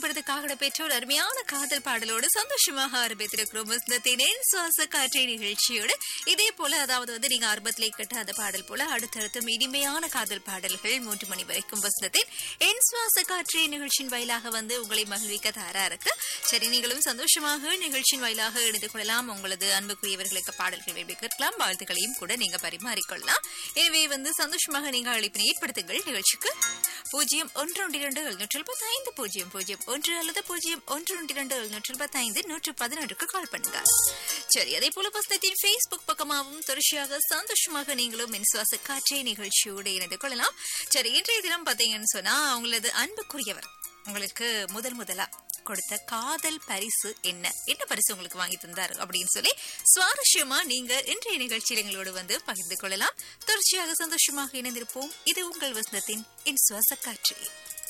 திரைப்படத்துக்காக பெற்ற ஒரு அருமையான காதல் பாடலோடு சந்தோஷமாக ஆரம்பித்திருக்கிறோம் வசந்தத்தின் என் சுவாச காற்றை நிகழ்ச்சியோடு இதே போல அதாவது வந்து நீங்க ஆரம்பத்திலே கேட்ட அந்த பாடல் போல அடுத்தடுத்தும் இனிமையான காதல் பாடல்கள் மூன்று மணி வரைக்கும் வசந்தத்தின் என் சுவாச காற்றை நிகழ்ச்சியின் வாயிலாக வந்து உங்களை மகிழ்விக்க தயாரா இருக்கு சரி நீங்களும் சந்தோஷமாக நிகழ்ச்சியின் வாயிலாக இணைந்து கொள்ளலாம் உங்களது அன்புக்குரியவர்களுக்கு பாடல்கள் விரும்பி கேட்கலாம் வாழ்த்துக்களையும் கூட நீங்க பரிமாறிக்கொள்ளலாம் எனவே வந்து சந்தோஷமாக நீங்க அழைப்பினை ஏற்படுத்துங்கள் நிகழ்ச்சிக்கு பூஜ்ஜியம் ஒன்று ஒன்று இரண்டு எழுநூற்றி எழுபத்தி ஐந்து பூஜ்ஜியம் பூஜ்ஜியம் ஒன்று அல்லது பூஜ்ஜியம் ஒன்று ஒன்று இரண்டு எழுநூற்றி எழுபத்தி ஐந்து நூற்று பதினொன்றுக்கு கால் பண்ணுங்க சரி அதே போல பஸ்தத்தின் ஃபேஸ்புக் பக்கமாகவும் தொடர்ச்சியாக சந்தோஷமாக நீங்களும் மின்சுவாச காற்றை நிகழ்ச்சியோடு இணைந்து கொள்ளலாம் சரி இன்றைய தினம் பாத்தீங்கன்னு சொன்னா உங்களது அன்புக்குரியவர் உங்களுக்கு முதல் முதலா கொடுத்த காதல் பரிசு என்ன என்ன பரிசு உங்களுக்கு வாங்கி தந்தார் அப்படின்னு சொல்லி சுவாரஸ்யமா நீங்க இன்றைய நிகழ்ச்சியில் எங்களோடு வந்து பகிர்ந்து கொள்ளலாம் தொடர்ச்சியாக சந்தோஷமாக இணைந்திருப்போம் இது உங்கள் வசந்தத்தின் என் சுவாச காற்று